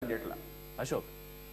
ఎట్లా అశోక్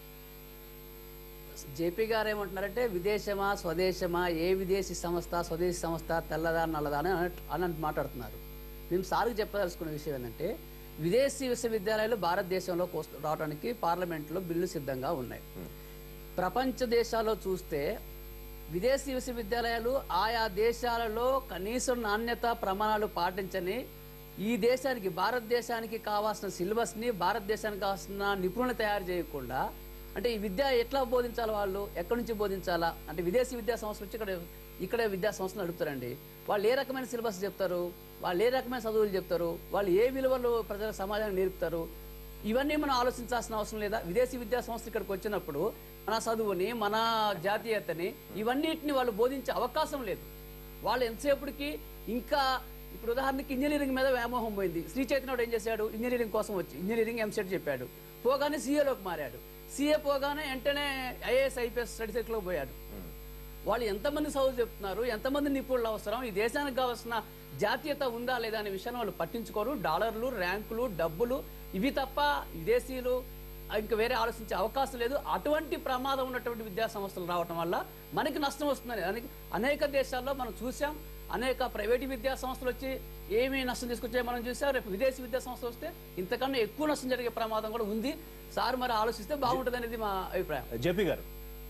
జేపీ గారు ఏమంటున్నారంటే విదేశమా స్వదేశమా ఏ విదేశీ సంస్థ స్వదేశీ సంస్థ తెల్లదా నల్లదా అని అన్నట్టు- అని అంటూ మాట్లాడుతున్నారు మేము సార్కి చెప్పదలుచుకున్న విషయం ఏంటంటే విదేశీ విశ్వవిద్యాలయాలు భారతదేశంలోకి వస్తు- రావడానికి పార్లమెంట్లో బిల్లు సిద్ధంగా ఉన్నాయి ప్రపంచ దేశాల్లో చూస్తే విదేశీ విశ్వవిద్యాలయాలు ఆయా దేశాలలో కనీసం నాణ్యత ప్రమాణాలు పాటించని ఈ దేశానికి భారతదేశానికి కావాల్సిన సిలబస్ని భారతదేశానికి కావాల్సిన నిపుణులు తయారు చేయకుండా అంటే ఈ విద్య ఎట్లా బోధించాలి వాళ్ళు ఎక్కడి నుంచి బోధించాలా అంటే విదేశీ విద్యా సంస్థలు వచ్చి ఇక్కడ ఇక్కడ విద్యా సంస్థలు నడుపుతారండి వాళ్ళు ఏ రకమైన సిలబస్ చెప్తారు వాళ్ళు ఏ రకమైన చదువులు చెప్తారు వాళ్ళు ఏ విలువలు ప్రజల సమాజానికి నేర్పుతారు ఇవన్నీ మనం ఆలోచించాల్సిన అవసరం లేదా విదేశీ విద్యా సంస్థ ఇక్కడికి వచ్చినప్పుడు మన చదువుని మన జాతీయతని ఇవన్నిటిని వాళ్ళు బోధించే అవకాశం లేదు వాళ్ళు ఎంతసేపటికి ఇంకా ఇప్పుడు ఉదాహరణకి ఇంజనీరింగ్ మీద వ్యామోహం పోయింది శ్రీ చైతన్యుడు ఏం చేశాడు ఇంజనీరింగ్ కోసం వచ్చి ఇంజనీరింగ్ ఎంసెట్ చెప్పాడు పోగానే సీఏలోకి మారాడు సీఏ పోగానే వెంటనే ఐఏఎస్ ఐపీఎస్ స్టడీ సర్కిల్లోకి పోయాడు వాళ్ళు ఎంతమంది చదువు చెప్తున్నారు ఎంతమంది నిపుణులు అవసరం ఈ దేశానికి కావాల్సిన జాతీయత ఉందా లేదా అనే విషయాన్ని వాళ్ళు పట్టించుకోరు డాలర్లు ర్యాంకులు డబ్బులు ఇవి తప్ప విదేశీయులు ఇంకా వేరే ఆలోచించే అవకాశం లేదు అటువంటి ప్రమాదం ఉన్నటువంటి విద్యా సంస్థలు రావటం వల్ల మనకి నష్టం వస్తుందని దానికి అనేక దేశాల్లో మనం చూసాం అనేక ప్రైవేట్ విద్యా సంస్థలు వచ్చి ఏమీ నష్టం తీసుకొచ్చాయో మనం చూసాం రేపు విదేశీ విద్యా సంస్థలు వస్తే ఇంతకన్నా ఎక్కువ నష్టం జరిగే ప్రమాదం కూడా ఉంది సార్ మరి ఆలోచిస్తే బాగుంటుంది అనేది మా అభిప్రాయం జేపీ గారు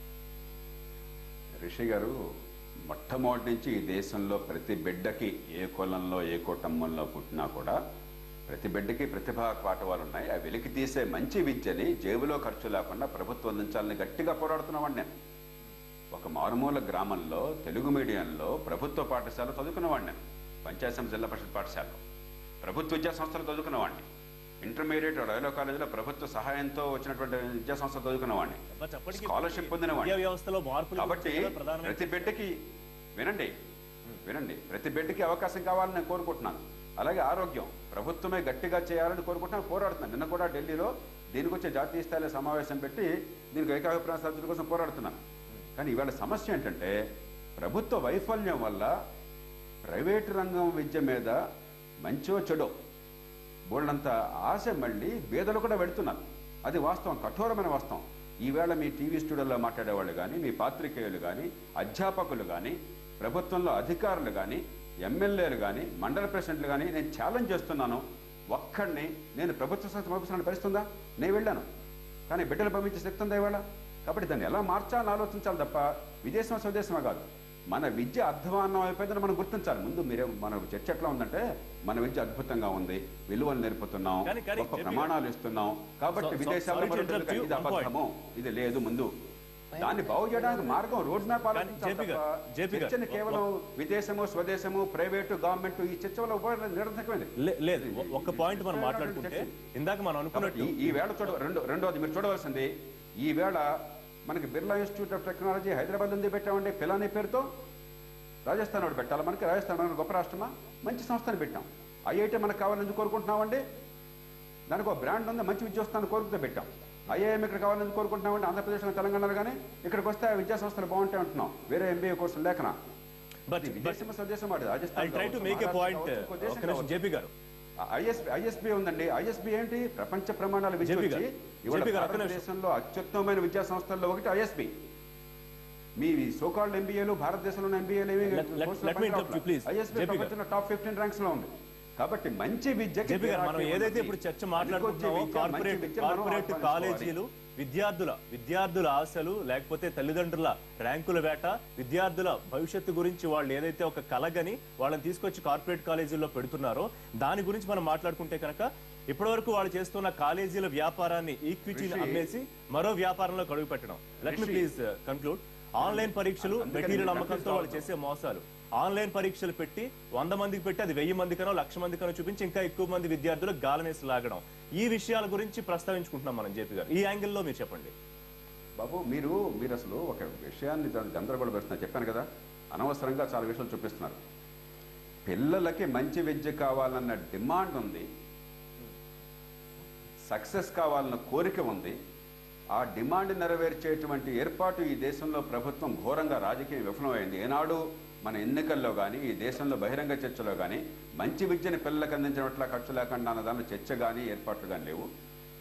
రిషి గారు మొట్టమొదటి నుంచి ఈ దేశంలో ప్రతి బిడ్డకి ఏ కులంలో ఏ కుటుంబంలో పుట్టినా కూడా ప్రతి బిడ్డకి ప్రతిభా పాఠవాలు ఉన్నాయి అవి వెలికి తీసే మంచి విద్యని జేబులో ఖర్చు లేకుండా ప్రభుత్వం అందించాలని గట్టిగా పోరాడుతున్నామండి నేను ఒక మారుమూల గ్రామంలో తెలుగు మీడియంలో ప్రభుత్వ పాఠశాల చదువుకున్నవాడిని నేను పంచాయతీ జిల్లా పరిషత్ పాఠశాల ప్రభుత్వ విద్యా సంస్థలు చదువుకున్నవాడిని ఇంటర్మీడియట్ రైల్వే కాలేజీలో ప్రభుత్వ సహాయంతో వచ్చినటువంటి విద్యా సంస్థలు చదువుకున్నవాడిని బట్ అప్పటికి స్కాలర్షిప్ పొందినవాడిని విద్యా వ్యవస్థలో మార్పులు కాబట్టి కూడా ప్రధానమైన ప్రతి బిడ్డకి వినండి వినండి ప్రతి బిడ్డకి అవకాశం కావాలని నేను కోరుకుంటున్నాను అలాగే ఆరోగ్యం ప్రభుత్వమే గట్టిగా చేయాలని కోరుకుంటున్నాను పోరాడుతున్నాను నిన్న కూడా ఢిల్లీలో దీనికి వచ్చే జాతీయ స్థాయిలో సమావేశం పెట్టి దీనికి ఏకాభిప్రాయ సాధన కోసం పోరాడుతున్నాను కానీ ఇవాళ సమస్య ఏంటంటే ప్రభుత్వ వైఫల్యం వల్ల ప్రైవేటు రంగం విద్య మీద మంచో చెడో బోళ్ళంత ఆశ మళ్ళీ బీదలు కూడా వెళుతున్నారు అది వాస్తవం కఠోరమైన వాస్తవం ఈవేళ మీ టీవీ స్టూడియోలో మాట్లాడేవాళ్ళు కానీ మీ పాత్రికేయులు కానీ అధ్యాపకులు కానీ ప్రభుత్వంలో అధికారులు కానీ ఎమ్మెల్యేలు కానీ మండల ప్రెసిడెంట్లు కానీ నేను ఛాలెంజ్ చేస్తున్నాను ఒక్కడిని నేను ప్రభుత్వ సంస్థ పంపిస్తున్నాను పరిస్తుందా నేను వెళ్ళాను కానీ బిడ్డలు పంపించే శక్తి ఉందా ఇవాళ కాబట్టి దాన్ని ఎలా మార్చాలని ఆలోచించాలి తప్ప విదేశం స్వదేశమే కాదు మన విద్య అధ్వాన్నం అయిపోయిందని మనం గుర్తించాలి ముందు మీరే మన చర్చ ఎట్లా ఉందంటే మన విద్య అద్భుతంగా ఉంది విలువలు నేర్పుతున్నాం కానీ- కానీ గొప్ప చెప్పి- ప్రమాణాలు ఇస్తున్నాం కాబట్టి So- so- విదేశాల్లో sorry to మరొకటి interrupt you. ఇది One point. అబద్ధము ఇది లేదు ముందు దాన్ని బాగు చేయడానికి మార్గం రోడ్ మ్యాప్ కానీ జేపీ గారు, జేపీ గారు, చర్చని కేవలం విదేశము స్వదేశము ప్రైవేటు గవర్నమెంట్ ఈ చర్చ వల్ల ఉపయోగం నిరర్థకమైంది లే- లేదు ఒ- ఒక పాయింట్ మనం మాట్లాడుకుంటే ఇందాక మనం కాబట్టి అనుకున్నట్టు ఈ- ఈ వేళ చూడ రెండు రెండోది మీరు చూడవలసింది ఈ వేళ మనకి Birla institute of technology Hyderabad ఉంది పెట్టామండి పిలాని పేరుతో రాజస్థాన్ వాడు పెట్టాలి మనకి రాజస్థాన్ మన గొప్ప రాష్ట్రమా మంచి సంస్థని పెట్టాం ఐఐటి మనకు కావాలని ఎందుకు కోరుకుంటున్నామండి దానికి ఒక బ్రాండ్ ఉంది మంచి విద్య వస్తుందని కోరుకుతూ పెట్టాం ఐఐఎం ఇక్కడ కావాలని కోరుకుంటున్నామండి ఆంధ్రప్రదేశ్లో తెలంగాణలో కానీ ఇక్కడికి వస్తే ఆ విద్యా సంస్థలు బాగుంటాయి అంటున్నాం వేరే ఎంబీఏ కోర్సులు లేకనా బట్ ఇది విదేశం స్వదేశం వాడు ఐ రాజస్థాన్ ట్రై టు కావచ్చు, మేక్ ఏ మహారాష్ట్ర పాయింట్ కావచ్చు, ఇంకో దేశం ఒక నిమిషం కావచ్చు. జేపీ గారు ఐఎస్బి ఐఎస్బి ఉందండి ఐఎస్బి ఏంటి ప్రపంచ ప్రమాణాల విద్య జేపీ వచ్చి గారు, ఇవాళ జేపీ గారు, ఒక్క నిమిషం. భారతదేశంలో అత్యుత్తమమైన విద్యా సంస్థల్లో ఒకటి ఐఎస్బి మీ సోకాల్డ్ ఎంబీఏలు భారతదేశంలో ఎంబీఏలు ఏమి Let- let- let me interrupt you, please. ISB JP గారు. ప్రపంచంలో టాప్ ఫిఫ్టీన్ ర్యాంక్స్ లో ఉంది కాబట్టి మంచి విద్యకి జేపీ గారు మనం గిరాకీ ఏదైతే ఉన్నది. ఇప్పుడు చర్చ పనికొచ్చే మాట్లాడుకుంటున్నామో విద్య, మంచి కార్పొరేట్ విద్య మనం కార్పొరేట్ ఆహ్వానించుకోవాలి. కాలేజీలు విద్యార్థుల విద్యార్థుల ఆశలు లేకపోతే తల్లిదండ్రుల ర్యాంకుల వేట విద్యార్థుల భవిష్యత్తు గురించి వాళ్ళు ఏదైతే ఒక కలగని వాళ్ళని తీసుకొచ్చి కార్పొరేట్ కాలేజీల్లో పెడుతున్నారో దాని గురించి మనం మాట్లాడుకుంటే కనుక ఇప్పటివరకు వాళ్ళు చేస్తున్న కాలేజీల వ్యాపారాన్ని ఈక్విటీని రిషి. అమ్మేసి మరో వ్యాపారంలో కడుగు పెట్టడం let me Rishi. Please conclude online పరీక్షలు అందుకని మెటీరియల్ మీరు అమ్మకంతో confuse వాళ్ళు చేసే మోసాలు ఆన్లైన్ పరీక్షలు పెట్టి వంద మందికి పెట్టి అది వెయ్యి మందికనో లక్ష మందికనో చూపించి ఇంకా ఎక్కువ మంది విద్యార్థులు గాలనేసి లాగడం ఈ విషయాల గురించి ప్రస్తావించుకుంటున్నాం మనం జేపీ గారు ఈ యాంగిల్లో మీరు చెప్పండి బాబు మీరు మీరు అసలు ఒక విషయాన్ని దాన్ని గందరగోళ పెడుతున్నారు చెప్పాను కదా అనవసరంగా చాలా విషయాలు చూపిస్తున్నారు పిల్లలకి మంచి విద్య కావాలన్న డిమాండ్ ఉంది సక్సెస్ కావాలన్న కోరిక ఉంది ఆ డిమాండ్ నెరవేర్చేటువంటి ఏర్పాటు ఈ దేశంలో ప్రభుత్వం ఘోరంగా రాజకీయం విఫలమైంది ఏనాడు మన ఎన్నికల్లో కానీ ఈ దేశంలో బహిరంగ చర్చలో కానీ మంచి విద్యని పిల్లలకు అందించినట్ల ఖర్చు లేకుండా అన్న దానిలో చర్చ కానీ ఏర్పాట్లు కానీ లేవు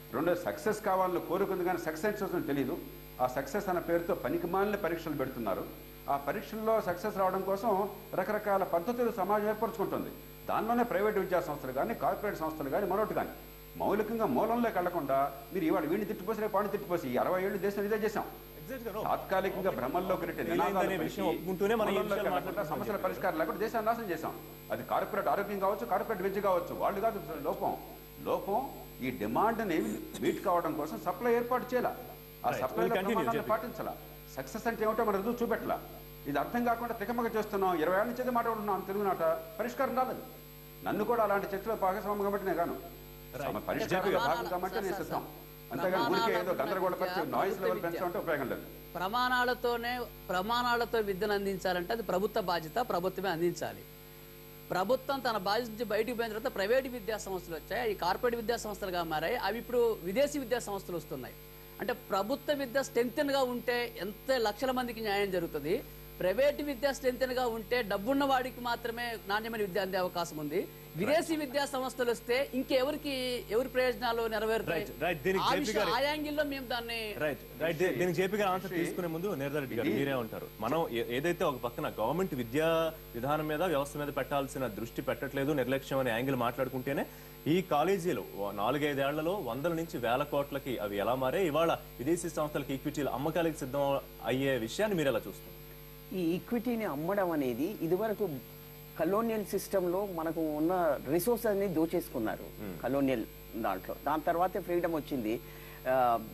రెండో సక్సెస్ కావాలని కోరుకుంది కానీ సక్సెస్ వస్తుందని తెలియదు ఆ సక్సెస్ అన్న పేరుతో పనికిమాలిన పరీక్షలు పెడుతున్నారు ఆ పరీక్షల్లో సక్సెస్ రావడం కోసం రకరకాల పద్ధతులు సమాజం ఏర్పరచుకుంటుంది దానిలోనే ప్రైవేట్ విద్యా సంస్థలు కానీ కార్పొరేట్ సంస్థలు కానీ మరొకటి కానీ మౌలికంగా మూలంలోకి వెళ్లకుండా మీరు ఇవాళ వీడిని తిట్టిపోసి రేపు వాడిని తిట్టిపోసి ఈ అరవై ఏళ్ళు దేశం ఇదే చేశాం Exact గా no. తాత్కాలికంగా భ్రమంలోకి నెట్టి నినాదాలు వీలైందనే పెట్టి, విషయం ఒప్పుకుంటూనే మనం ఈ మూలంలోకి విషయాలు వెళ్ళకుండా మాట్లాడుకుంటున్నాం. సమస్యల పరిష్కారం లేకుండా దేశాన్ని నాశనం చేశాం అది కార్పొరేట్ ఆరోగ్యం కావచ్చు కార్పొరేట్ విద్య కావచ్చు వాళ్ళు కాదు లోపం లోపం ఈ డిమాండ్ని మీట్ కావడం కోసం సప్లై ఏర్పాటు చేయాల ఆ Right. సప్లైలో We'll continue, ప్రమాణాలను చెప్పి. పాటించాల సక్సెస్ అంటే ఏమిటో మనం రుజువు చూపెట్టాల ఇది అర్థం కాకుండా తికమక చేస్తున్నాం ఇరవై ఏళ్ళ నుంచి మాట్లాడుతున్నాం తెలుగు నాట పరిష్కారం రాలేదు నన్ను కూడా అలాంటి చర్చలో భాగస్వామ్యం కాబట్టి నేను గాను సమ- పరిష్కారంలో భాగం కాబట్టి నేను సిద్ధం అంతేగాని ఊరికే ఏదో గందరగోళపరిచి నాయిస్ లెవెల్ పెంచడం ఉపయోగం లేదు ప్రమాణాలతోనే ప్రమాణాలతో విద్యను అందించాలంటే అది ప్రభుత్వ బాధ్యత ప్రభుత్వమే అందించాలి ప్రభుత్వం తన బాధ్యత నుంచి బయటికి పోయిన తర్వాత ప్రైవేట్ విద్యా సంస్థలు వచ్చాయి ఈ కార్పొరేట్ విద్యా సంస్థలుగా మారాయి అవి ఇప్పుడు విదేశీ విద్యా సంస్థలు వస్తున్నాయి అంటే ప్రభుత్వ విద్య strengthen గా ఉంటే ఎంత లక్షల మందికి న్యాయం జరుగుతుంది ప్రైవేట్ విద్య strengthen గా ఉంటే డబ్బున్న వాడికి మాత్రమే నాణ్యమైన విద్య అందే అవకాశం ఉంది విదేశీ విద్యా సంస్థలు వస్తే ఇంకెవరికి ఎవరి ప్రయోజనాలు నెరవేరుతాయి Right, right. దీనికి ఆ జేపీ విషయం- గారు- ఆ యాంగిల్లో మేము దాన్ని రైట్ రైట్ దీనికి జేపీ గారు ఆన్సర్ తీసుకునే ముందు నిర్ధారెడ్డి గారు మీరే ఉంటారు మనం ఏ- ఏదైతే ఒక పక్కన గవర్నమెంట్ విద్యా విధానం మీద వ్యవస్థ మీద పెట్టాల్సిన దృష్టి పెట్టట్లేదు నిర్లక్ష్యం అనే యాంగిల్ మాట్లాడుకుంటేనే ఈ కాలేజీలు ఓ నాలుగైదేళ్లలో వందల నుంచి వేల కోట్లకి అవి ఎలా మారే ఇవాళ విదేశీ సంస్థలకు ఈక్విటీలు అమ్మకాలకి సిద్ధం అయ్యే విషయాన్ని మీరు ఎలా చూస్తారు ఈ ఈక్విటీని అమ్మడం అనేది ఇదివరకు కలోనియల్ సిస్టంలో మనకు ఉన్న రిసోర్స్ అన్ని దోచేసుకున్నారు కలోనియల్ దాంట్లో దాని తర్వాతే ఫ్రీడమ్ వచ్చింది ఆ,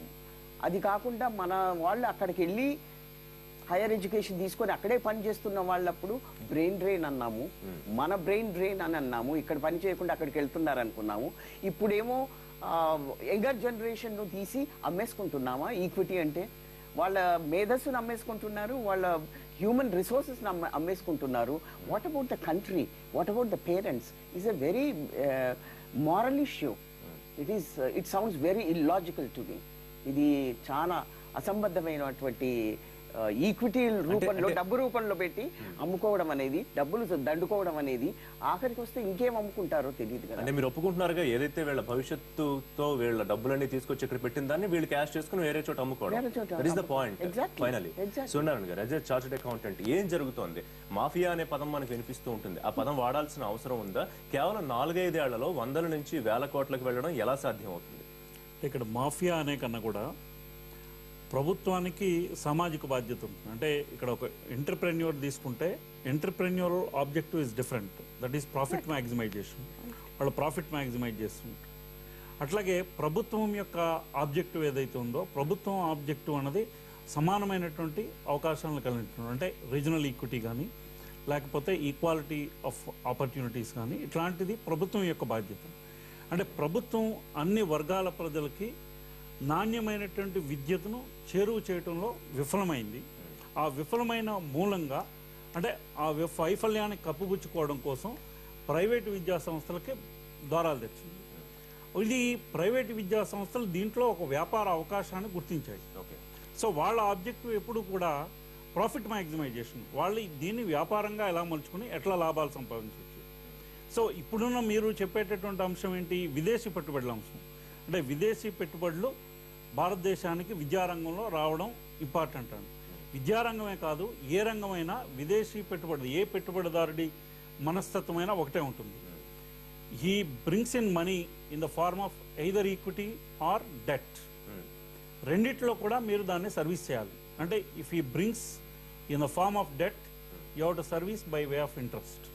అది కాకుండా మన వాళ్ళు అక్కడికి వెళ్ళి హైయర్ ఎడ్యుకేషన్ తీసుకొని అక్కడే పని చేస్తున్న వాళ్ళప్పుడు బ్రెయిన్ డ్రెయిన్ అన్నాము మన బ్రెయిన్ డ్రెయిన్ అని అన్నాము ఇక్కడ పని చేయకుండా అక్కడికి వెళ్తున్నారు అనుకున్నాము ఇప్పుడేమో యంగర్ జనరేషన్ ను తీసి అమ్మేసుకుంటున్నామా ఈక్విటీ అంటే వాళ్ళ మేధస్సును అమ్మేసుకుంటున్నారు వాళ్ళ హ్యూమన్ రిసోర్సెస్ అమ్మేసుకుంటున్నారు what about the country what about the parents is a very moral issue it is it sounds very illogical to me ఇది చాలా అసంబద్ధమైనటువంటి ఈక్విటీ రూపంలో డబ్బు రూపంలో పెట్టి అమ్ముకోవడం అనేది డబ్బులు దండుకోవడం అనేది ఆఖరికి వస్తే ఇంకేం అమ్ముకుంటారో తెలియదు కదా అంటే మీరు ఒప్పుకుంటున్నారుగా ఏదైతే వీళ్ళ భవిష్యత్తుతో వీళ్ళ డబ్బులన్నీ తీసుకొచ్చి ఇక్కడ పెట్టిన దాన్ని వీళ్ళు క్యాష్ చేసుకుని వేరే చోట అమ్ముకోవడం వేరే చోట that is the point Exactly. Finally Exactly. సున్నారాయణ గారు యాజ్ చార్టెడ్ అకౌంటెంట్ ఏం జరుగుతోంది మాఫియా అనే పదం మనకు వినిపిస్తూ ఉంటుంది ఆ పదం వాడాల్సిన అవసరం ఉందా కేవలం నాలుగైదేళ్లలో వందల నుంచి వేల కోట్లకు వెళ్ళడం ఎలా సాధ్యం అవుతుంది ఇక్కడ మాఫియా అనే కన్నా కూడా ప్రభుత్వానికి సామాజిక బాధ్యత ఉంటుంది అంటే ఇక్కడ ఒక ఎంటర్ప్రెన్యూర్ తీసుకుంటే entrepreneur objective is different that is profit maximization వాళ్ళు ప్రాఫిట్ మ్యాక్సిమైజ్ చేస్తుంటారు అట్లాగే ప్రభుత్వం యొక్క ఆబ్జెక్టివ్ ఏదైతే ఉందో ప్రభుత్వం ఆబ్జెక్టివ్ అన్నది సమానమైనటువంటి అవకాశాలను కలిగించడం అంటే రీజనల్ ఈక్విటీ కానీ లేకపోతే ఈక్వాలిటీ ఆఫ్ ఆపర్చునిటీస్ కానీ ఇట్లాంటిది ప్రభుత్వం యొక్క బాధ్యత అంటే ప్రభుత్వం అన్ని వర్గాల ప్రజలకి నాణ్యమైనటువంటి విద్యను చేరువ చేయటంలో విఫలమైంది ఆ విఫలమైన మూలంగా అంటే ఆ విఫ- వైఫల్యాన్ని కప్పుపుచ్చుకోవడం కోసం ప్రైవేటు విద్యా సంస్థలకి ద్వారాలు తెచ్చింది ఇది ప్రైవేటు విద్యా సంస్థలు దీంట్లో ఒక వ్యాపార అవకాశాన్ని గుర్తించాయి ఓకే సో వాళ్ళ ఆబ్జెక్టివ్ ఎప్పుడు కూడా ప్రాఫిట్ మ్యాక్సిమైజేషన్ వాళ్ళు దీన్ని వ్యాపారంగా ఎలా మలుచుకుని ఎట్లా లాభాలు సంపాదించవచ్చు సో ఇప్పుడున్న మీరు చెప్పేటటువంటి అంశం ఏంటి విదేశీ పెట్టుబడుల అంశం అంటే విదేశీ పెట్టుబడులు భారతదేశానికి విద్యారంగంలో రావడం ఇంపార్టెంట్ అండి విద్యారంగమే కాదు ఏ రంగమైనా విదేశీ పెట్టుబడి ఏ పెట్టుబడిదారుడి మనస్తత్వమైనా ఒకటే ఉంటుంది he brings in money in the form of either equity or debt రెండిట్లో కూడా మీరు దాన్ని సర్వీస్ చేయాలి అంటే if he brings in the form of debt you have to service by way of interest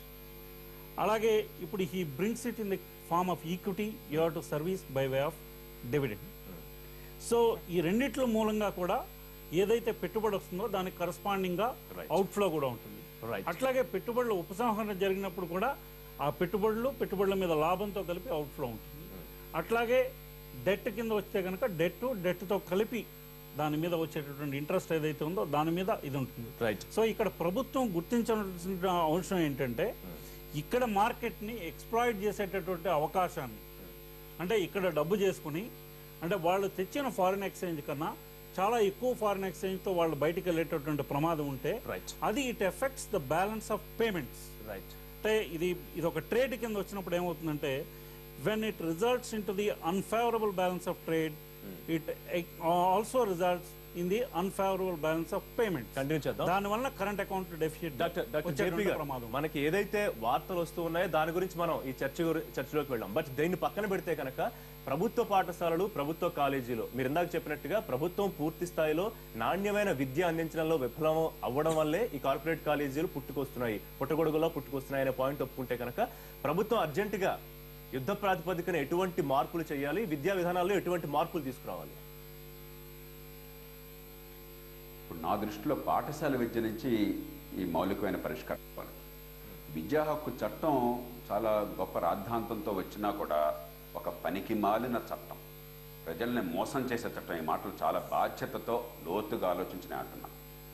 అలాగే ఇప్పుడు he brings it in the form of equity you have to service by way of dividend so ఈ రెండిట్ల మూలంగా కూడా ఏదైతే పెట్టుబడి వస్తుందో దానికి కరస్పాండింగ్ గా Right. అవుట్ఫ్లో కూడా ఉంటుంది Right. అట్లాగే పెట్టుబడుల ఉపసంహరణ జరిగినప్పుడు కూడా ఆ పెట్టుబడులు పెట్టుబడుల మీద లాభంతో కలిపి అవుట్ఫ్లో ఉంటుంది అట్లాగే డెట్ కింద వస్తే కనుక డెట్ డెట్తో కలిపి దాని మీద వచ్చేటటువంటి ఇంట్రెస్ట్ ఏదైతే ఉందో దాని మీద ఇది ఉంటుంది రైట్ సో ఇక్కడ ప్రభుత్వం గుర్తించాల్సిన అవసరం ఏంటంటే ఇక్కడ మార్కెట్ని ఎక్స్ప్లాయిట్ చేసేటటువంటి అవకాశాన్ని అంటే ఇక్కడ డబ్బు చేసుకుని అంటే వాళ్ళు తెచ్చిన ఫారిన్ ఎక్స్చేంజ్ కన్నా చాలా ఎక్కువ ఫారిన్ ఎక్స్చేంజ్తో వాళ్ళు బయటికి వెళ్ళేటటువంటి ప్రమాదం ఉంటే రైట్ అది it effects the balance of payments right అంటే ఇది ఇది ఒక ట్రేడ్ కింద వచ్చినప్పుడు ఏమవుతుందంటే when it results into the unfavorable balance of trade, it eh, also results in the unfavorable balance of payments. Continue చేద్దాం దానివల్ల current account deficit doctor doctor JP గారు ప్రమాదం మనకి ఏదైతే వార్తలు వస్తూ ఉన్నాయో దాని గురించి మనం ఈ చర్చ గురి- చర్చలోకి వెళ్ళాం బట్ దీన్ని పక్కన పెడితే కనుక ప్రభుత్వ పాఠశాలలు ప్రభుత్వ కాలేజీలు మీరు ఇందాక చెప్పినట్టుగా ప్రభుత్వం పూర్తి స్థాయిలో నాణ్యమైన విద్య అందించడంలో విఫలం అవ్వడం వల్లే ఈ కార్పొరేట్ కాలేజీలు పుట్టుకొస్తున్నాయి పుట్టగొడుగులో పుట్టుకొస్తున్నాయి అనే పాయింట్ ఒప్పుకుంటే కనుక ప్రభుత్వం అర్జెంటుగా యుద్ధ ప్రాతిపదికన ఎటువంటి మార్పులు చేయాలి విద్యా విధానాల్లో ఎటువంటి మార్పులు తీసుకురావాలి ఇప్పుడు నా దృష్టిలో పాఠశాల విద్య నుంచి ఈ మౌలికమైన పరిష్కారం కావాలి. విద్యా హక్కు చట్టం చాలా గొప్ప రాద్ధాంతంతో వచ్చినా కూడా ఒక పనికి మాలిన చట్టం ప్రజల్ని మోసం చేసే చట్టం ఈ మాటలు చాలా బాధ్యతతో లోతుగా ఆలోచించిన అంటున్నా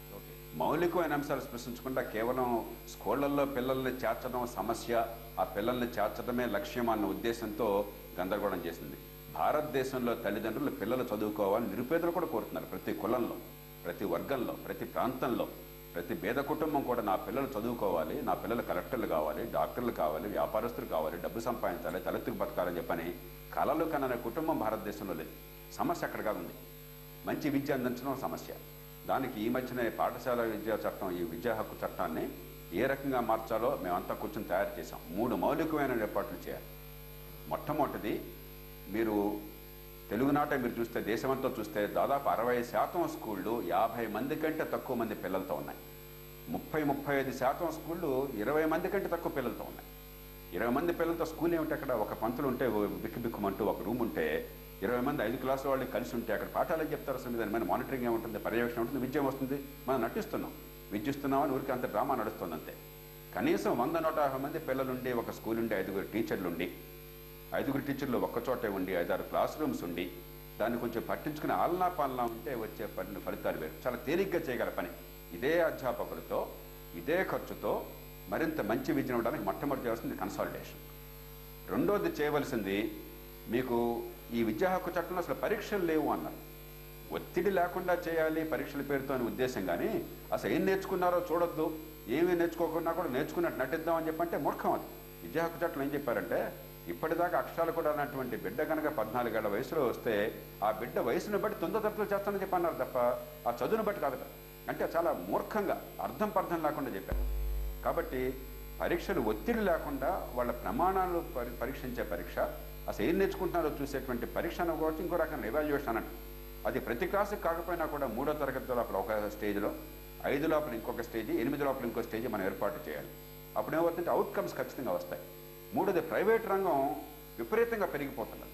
మౌలికమైన అంశాలు స్పృశించకుండా కేవలం స్కూళ్లలో పిల్లల్ని చేర్చడం సమస్య ఆ పిల్లల్ని చేర్చడమే లక్ష్యం అన్న ఉద్దేశంతో గందరగోళం చేసింది భారతదేశంలో తల్లిదండ్రులు పిల్లలు చదువుకోవాలని నిరుపేదలు కూడా కోరుతున్నారు ప్రతి కులంలో ప్రతి వర్గంలో ప్రతి ప్రాంతంలో ప్రతి పేద కుటుంబం కూడా నా పిల్లలు చదువుకోవాలి నా పిల్లలు కలెక్టర్లు కావాలి డాక్టర్లు కావాలి వ్యాపారస్తులు కావాలి డబ్బు సంపాదించాలి తలెత్తుకు బతకాలని చెప్పని కలలు కననే కుటుంబం భారతదేశంలో లేదు సమస్య అక్కడగా ఉంది మంచి విద్య అందించడం సమస్య దానికి ఈ మధ్యనే పాఠశాల విద్యా చట్టం ఈ విద్యా హక్కు చట్టాన్ని ఏ రకంగా మార్చాలో మేమంతా కూర్చొని తయారు చేసాం మూడు మౌలికమైన ఏర్పాట్లు చేయాలి మొట్టమొదటిది మీరు తెలుగునాట మీరు చూస్తే దేశమంతా చూస్తే దాదాపు అరవై శాతం స్కూళ్ళు యాభై మంది కంటే తక్కువ మంది పిల్లలతో ఉన్నాయి ముప్పై ముప్పై ఐదు శాతం స్కూళ్ళు ఇరవై మంది కంటే తక్కువ పిల్లలతో ఉన్నాయి ఇరవై మంది పిల్లలతో స్కూల్ ఏమిటి అక్కడ ఒక పంతులు ఉంటే ఓ బిక్కు బిక్కుమంటూ ఒక రూమ్ ఉంటే ఇరవై మంది ఐదు క్లాసుల వాళ్ళు కలిసి ఉంటే అక్కడ పాఠాలు ఏం చెప్తారు అసలు దాని మీద మానిటరింగ్ ఏముంటుంది పర్యవేక్షణ ఉంటుంది విద్య వస్తుంది మనం నటిస్తున్నాం విద్యిస్తున్నామని ఊరికి అంత డ్రామా నడుస్తుంది అంతే కనీసం వంద నూట యాభై మంది పిల్లలుండి ఒక స్కూల్ ఉండి ఐదుగురు టీచర్లు ఉండి ఐదుగురు టీచర్లు ఒక్కచోటే ఉండి ఐదారు క్లాస్ రూమ్స్ ఉండి దాన్ని కొంచెం పట్టించుకుని ఆలనా పాలనా ఉంటే వచ్చే పని ఫలితాలు వేరు చాలా తేలిగ్గా చేయగల పని ఇదే అధ్యాపకులతో ఇదే ఖర్చుతో మరింత మంచి విద్యను ఇవ్వడానికి మొట్టమొదటి చేయాల్సింది కన్సాలిడేషన్ రెండోది చేయవలసింది మీకు ఈ విద్యా హక్కు చట్టంలో అసలు పరీక్షలు లేవు అన్నారు ఒత్తిడి లేకుండా చేయాలి పరీక్షల పేరుతో అనే ఉద్దేశం కానీ అసలు ఏం నేర్చుకున్నారో చూడొద్దు ఏమీ నేర్చుకోకుండా కూడా నేర్చుకున్నట్టు నటిద్దామని చెప్పంటే మూర్ఖం అది విద్యా హక్కు చట్టం ఏం చెప్పారంటే ఇప్పటిదాకా అక్షరాలు కూడా అన్నటువంటి బిడ్డ కనుక పద్నాలుగేళ్ల వయసులో వస్తే ఆ బిడ్డ వయసును బట్టి తొందర తప్పులు చేస్తానని చెప్పి అన్నారు తప్ప ఆ చదువును బట్టి కాదు అంటే చాలా మూర్ఖంగా అర్థం పర్థం లేకుండా చెప్పారు కాబట్టి పరీక్షలు ఒత్తిడి లేకుండా వాళ్ళ ప్రమాణాలు పరి పరీక్షించే పరీక్ష అసలు ఏం నేర్చుకుంటున్నారో చూసేటువంటి పరీక్ష అనుకోవచ్చు ఇంకో రకమైన ఎవాల్యుయేషన్ అన్నట్టు అది ప్రతి క్లాసుకి కాకపోయినా కూడా మూడో తరగతి లోపల ఒక స్టేజ్లో ఐదు లోపల ఇంకొక స్టేజ్ ఎనిమిది లోపల ఇంకో స్టేజ్ మనం ఏర్పాటు చేయాలి అప్పుడు ఏమవుతుందంటే అవుట్కమ్స్ ఖచ్చితంగా వస్తాయి మూడోది ప్రైవేట్ రంగం విపరీతంగా పెరిగిపోతున్నది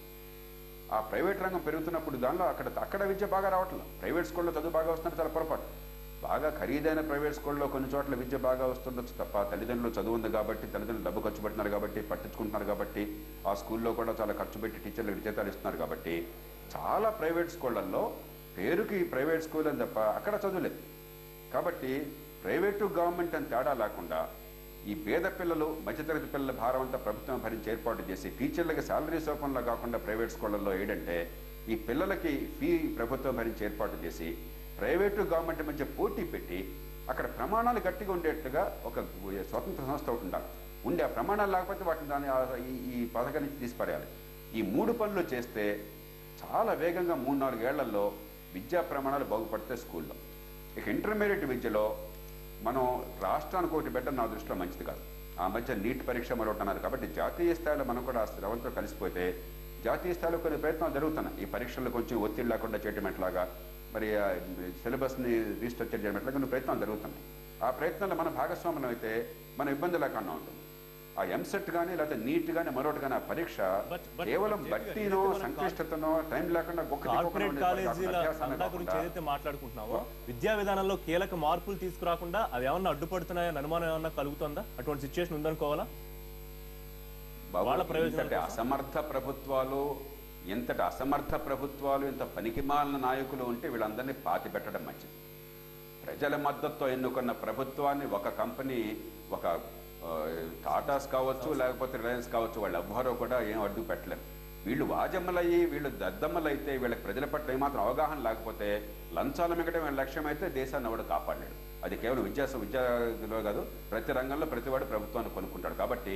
ఆ ప్రైవేట్ రంగం పెరుగుతున్నప్పుడు దానిలో అక్కడ అక్కడ విద్య బాగా రావట్లేదు ప్రైవేట్ స్కూల్లో చదువు బాగా వస్తుంటే చాలా పొరపాటు బాగా ఖరీదైన ప్రైవేట్ స్కూల్లో కొన్ని చోట్ల విద్య బాగా వస్తుండొచ్చు తప్ప తల్లిదండ్రులు చదువు ఉంది కాబట్టి తల్లిదండ్రులు డబ్బు ఖర్చు పెడుతున్నారు కాబట్టి పట్టించుకుంటున్నారు కాబట్టి ఆ స్కూల్లో కూడా చాలా ఖర్చు పెట్టి టీచర్లకు జీతాలు ఇస్తున్నారు కాబట్టి చాలా ప్రైవేట్ స్కూళ్ళల్లో పేరుకి ప్రైవేట్ స్కూల్ అని తప్ప అక్కడ చదువులేదు కాబట్టి ప్రైవేటు గవర్నమెంట్ అని తేడా లేకుండా ఈ పేద పిల్లలు మధ్యతరగతి పిల్లల భారం అంతా ప్రభుత్వం భరించి ఏర్పాటు చేసి టీచర్లకి శాలరీస్ రూపంలో కాకుండా ప్రైవేట్ స్కూళ్ళల్లో ఏంటంటే ఈ పిల్లలకి ఫీ ప్రభుత్వం భరించి ఏర్పాటు చేసి ప్రైవేటు గవర్నమెంట్ మధ్య పోటీ పెట్టి అక్కడ ప్రమాణాలు గట్టిగా ఉండేట్టుగా ఒక స్వతంత్ర సంస్థ ఒకటి ఉండాలి ఉండే ఆ ప్రమాణాలు లేకపోతే వాటిని దాని ఆ- ఈ- ఈ పథకం నుంచి తీసిపారేయాలి ఈ మూడు పనులు చేస్తే చాలా వేగంగా మూడు నాలుగేళ్లలో విద్యా ప్రమాణాలు బాగుపడతాయి స్కూల్లో ఇక ఇంటర్మీడియట్ విద్యలో మనం రాష్ట్రానికి ఒకటి పెట్టడం నా దృష్టిలో మంచిది కాదు ఆ మధ్య నీట్ పరీక్ష మరొకటి అన్నారు కాబట్టి జాతీయ స్థాయిలో మనం కూడా ఆ స్రవంతో కలిసిపోతే జాతీయ స్థాయిలో కొన్ని ప్రయత్నాలు జరుగుతున్నాయి ఈ పరీక్షలు కొంచెం ఒత్తిడి లేకుండా చేయడం ఎట్లాగా మరి ఆ సిలబస్ని రీస్ట్రక్చర్ చేయడం ఎట్లా కొన్ని ప్రయత్నాలు జరుగుతున్నాయి ఆ ప్రయత్నాల్లో మన భాగస్వామ్యం అయితే మన ఇబ్బంది లేకుండా ఉంటుంది ఆ ఎంసెట్ కానీ లేకపోతే నీట్ కానీ మరొకటి కానీ ఆ పరీక్ష But- but- కేవలం but JP గారు, బట్టినో ఏదైతే మనం సంక్లిష్టతనో టైం లేకుండా గొక్క కార్పొరేట్ కాలేజీల దందా గురించి ఏదైతే మాట్లాడుకుంటున్నామో విద్యా విధానంలో కీలక మార్పులు తీసుకురాకుండా అవి ఏమన్నా అడ్డుపడుతున్నాయని అనుమానం ఏమన్నా కలుగుతుందా అటువంటి సిచ్యువేషన్ ఉందనుకోవాలా వాళ్ళ ప్రయోజనాల ఇంతటి అసమర్థ ప్రభుత్వాలు ఇంతటి అసమర్థ ప్రభుత్వాలు ఇంత పనికిమాలిన నాయకులు ఉంటే వీళ్ళందరినీ పాతి పెట్టడం మంచిది ప్రజల మద్దతుతో ఎన్నుకున్న ప్రభుత్వాన్ని ఒక కంపెనీ ఒక ఆ, టాటాస్ కావచ్చు లేకపోతే రిలయన్స్ కావచ్చు వాళ్ళు ఎవ్వరూ కూడా ఏం అడ్డు పెట్టలేరు వీళ్ళు వాజమ్మలయ్యి వీళ్ళు దద్దమ్మలైతే వీళ్ళకి ప్రజల పట్ల ఏమాత్రం అవగాహన లేకపోతే లంచాల మిగటం వీళ్ళ లక్ష్యం అయితే దేశాన్ని ఎవడు కాపాడలేడు అది కేవలం విద్యా విద్యాలో కాదు ప్రతి రంగంలో ప్రతివాడు ప్రభుత్వాన్ని కొనుక్కుంటాడు కాబట్టి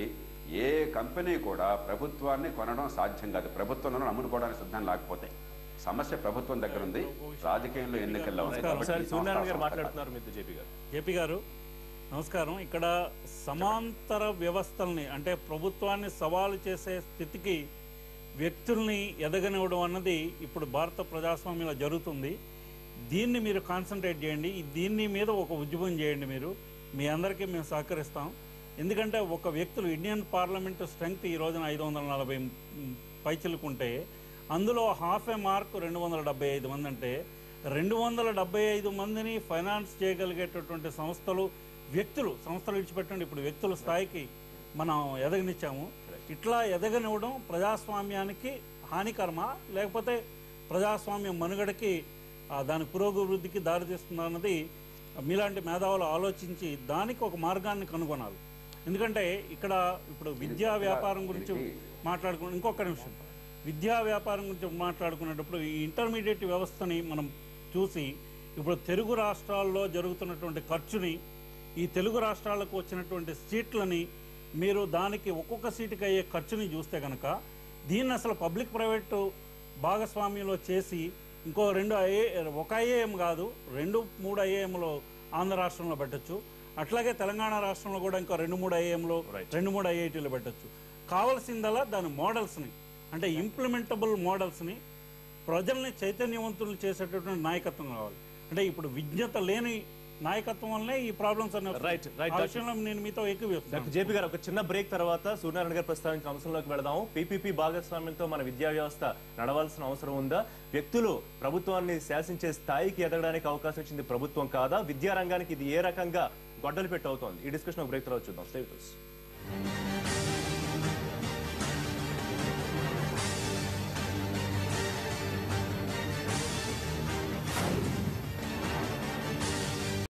ఏ కంపెనీ కూడా ప్రభుత్వాన్ని కొనడం సాధ్యం కాదు ప్రభుత్వంలో అమ్ముడుకోవడానికి సిద్ధం లేకపోతే సమస్య ప్రభుత్వం దగ్గర ఉంది రాజకీయంలో ఎన్నికల్లో ఉంది కాబట్టి ఒకసారి ఈ సూర్యనారాయణ గారు సంస్థ మాట్లాడుతున్నారు మీతో జేపీ గారు జేపీ గారు నమస్కారం ఇక్కడ సమాంతర వ్యవస్థల్ని అంటే ప్రభుత్వాన్ని సవాలు చేసే స్థితికి వ్యక్తుల్ని ఎదగనివ్వడం అన్నది ఇప్పుడు భారత ప్రజాస్వామ్యంలో జరుగుతుంది దీన్ని మీరు కాన్సన్ట్రేట్ చేయండి దీన్ని మీద ఒక ఉద్యమం చేయండి మీరు మీ అందరికీ మేము సహకరిస్తాం ఎందుకంటే ఒక వ్యక్తులు ఇండియన్ పార్లమెంటు స్ట్రెంగ్త్ ఈ రోజున ఐదు వందల నలభై పైచిలుకుంటే అందులో హాఫ్ ఏ మార్క్ రెండు వందల డెబ్బై ఐదు మంది అంటే రెండు వందల డెబ్బై ఐదు మందిని ఫైనాన్స్ చేయగలిగేటటువంటి సంస్థలు వ్యక్తులు సంస్థలు విడిచిపెట్టండి ఇప్పుడు వ్యక్తుల స్థాయికి మనం ఎదగనిచ్చాము ఇట్లా ఎదగనివ్వడం ప్రజాస్వామ్యానికి హానికరమా లేకపోతే ప్రజాస్వామ్యం మనుగడకి ఆ, దాని పురోభివృద్ధికి దారితీస్తుందా అన్నది మీలాంటి మేధావులు ఆలోచించి దానికి ఒక మార్గాన్ని కనుగొనాలి ఎందుకంటే ఇక్కడ ఇప్పుడు విద్యా వ్యాపారం గురించి మాట్లాడుకున్న ఇంకొక నిమిషం విద్యా వ్యాపారం గురించి మాట్లాడుకునేటప్పుడు ఈ ఇంటర్మీడియట్ వ్యవస్థని మనం చూసి ఇప్పుడు తెలుగు రాష్ట్రాల్లో జరుగుతున్నటువంటి ఖర్చుని ఈ తెలుగు రాష్ట్రాలకు వచ్చినటువంటి సీట్లని మీరు దానికి ఒక్కొక్క సీటుకి అయ్యే ఖర్చుని చూస్తే కనుక దీన్ని అసలు పబ్లిక్ ప్రైవేటు భాగస్వామ్యంలో చేసి ఇంకో రెండు ఐఏ ఒక ఐఏఎం కాదు రెండు మూడు ఐఏఎంలో ఆంధ్ర రాష్ట్రంలో పెట్టొచ్చు అట్లాగే తెలంగాణ రాష్ట్రంలో కూడా ఇంకో రెండు మూడు ఐఏఎంలో రెండు మూడు ఐఐటీలు పెట్టొచ్చు కావాల్సిందల్లా దాని మోడల్స్ని అంటే ఇంప్లిమెంటబుల్ మోడల్స్ని ప్రజల్ని చైతన్యవంతులు చేసేటటువంటి నాయకత్వం కావాలి అంటే ఇప్పుడు విజ్ఞత లేని నాయకత్వం వల్లనే ఈ ప్రాబ్లమ్స్ అనే Right, right, ఆ Dr. విషయంలో నేను మీతో ఎక్కువ డాక్టర్ జేపీ గారు ఒక చిన్న బ్రేక్ తర్వాత సూర్యనారాయణ గారు ప్రస్తావించిన అంశంలోకి వెళదాం పీపీపీ భాగస్వామ్యంతో మన విద్యా వ్యవస్థ నడవాల్సిన అవసరం ఉందా వ్యక్తులు ప్రభుత్వాన్ని శాసించే స్థాయికి ఎదగడానికి అవకాశం ఇచ్చింది ప్రభుత్వం కాదా విద్యా రంగానికి ఇది ఏ రకంగా గొడ్డలు పెట్టి అవుతోంది ఈ డిస్కషన్ ఒక బ్రేక్ తర్వాత చూద్దాం స్టే విత్ us.